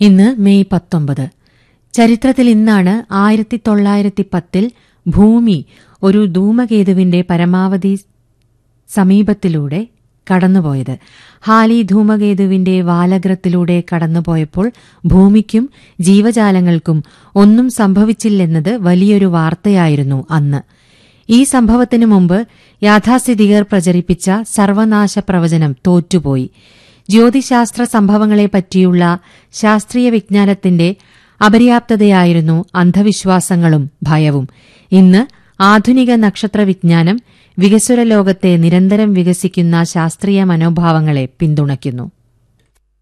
ഇന്ന് മെയ് പത്തൊമ്പത് ചരിത്രത്തിൽ ഇന്നാണ് ആയിരത്തി തൊള്ളായിരത്തി പത്തിൽ ഭൂമി ഒരു ധൂമകേതുവിന്റെ പരമാവധി സമീപത്തിലൂടെ കടന്നുപോയത് ഹാലി ധൂമകേതുവിന്റെ വാലഗ്രത്തിലൂടെ കടന്നുപോയപ്പോൾ ഭൂമിക്കും ജീവജാലങ്ങൾക്കും ഒന്നും സംഭവിച്ചില്ലെന്നത് വലിയൊരു വാർത്തയായിരുന്നു അന്ന് ഈ സംഭവത്തിനു മുമ്പ് യാഥാസ്ഥിതികർ പ്രചരിപ്പിച്ച സർവനാശ പ്രവചനം തോറ്റുപോയി ജ്യോതിശാസ്ത്ര സംഭവങ്ങളെപ്പറ്റിയുള്ള ശാസ്ത്രീയ വിജ്ഞാനത്തിന്റെ അപര്യാപ്തതയായിരുന്നു അന്ധവിശ്വാസങ്ങളും ഭയവും ഇന്ന് ആധുനിക നക്ഷത്ര വിജ്ഞാനം വികസ്വര ലോകത്തെ നിരന്തരം വികസിക്കുന്ന ശാസ്ത്രീയ മനോഭാവങ്ങളെ പിന്തുണയ്ക്കുന്നു